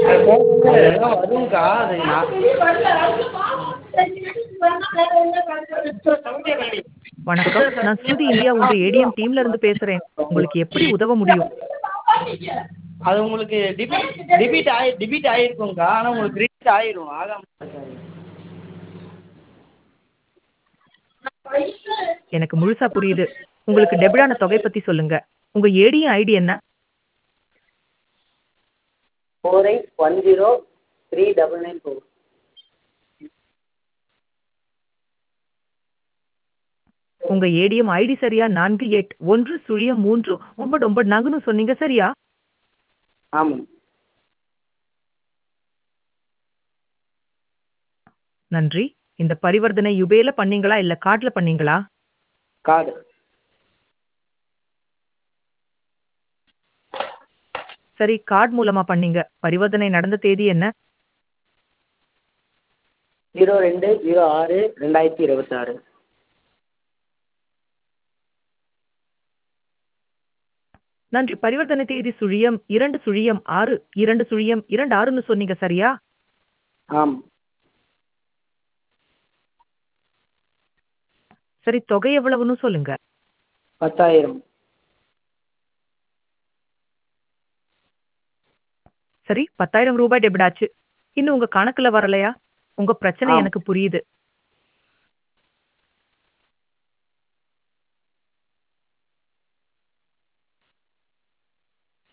அதெல்லாம் வரும்க்கா அது நான் வணக்கம் நான் ஸ்ருதி இந்தியா உங்க ஏடிஎம் டீம்ல இருந்து பேசுறேன் உங்களுக்கு எப்படி உதவ முடியும் அது உங்களுக்கு டிபிட் டிபிட் ஆயி டிபிட் ஆயிருக்கும்க்கா ஆனால் உங்களுக்கு கிரெடிட் ஆயிரும் ஆகாம இருக்காது எனக்கு முழுசா புரியுது உங்களுக்கு டெபிடான தொகை பத்தி சொல்லுங்க உங்க ஏடிஎம் ஐடி என்ன four eight one zero three double nine four உங்க ஏடிஎம் ஐடி சரியா நான்கு எட் ஒன்று சுழியம் மூன்று ஒன்பது ஒன்பது நான்குன்னு சொன்னீங்க சரியா ஆமாம் நன்றி இந்த பரிவர்த்தனை யுபேல பண்ணீங்களா இல்ல கார்ட்ல பண்ணீங்களா கார்டு சரி கார்டு மூலமா பண்ணீங்க பரிவர்த்தனை நடந்த தேதி என்ன ஜீரோ ரெண்டு ஜீரோ ஆறு ரெண்டாயிரத்தி இருபத்தாறு நன்றி பரிவர்த்தனை தேதி சுழியம் இரண்டு சுழியம் ஆறு இரண்டு சுழியம் இரண்டு ஆறுன்னு சொன்னீங்க சரியா ஆமாம் சரி தொகை எவ்வளவுன்னு சொல்லுங்க பத்தாயிரம் சரி பத்தாயிரம் ரூபாய் டெபிட் ஆச்சு இன்னும் உங்க கணக்குல வரலையா உங்க பிரச்சனை ஆ. எனக்கு புரியுது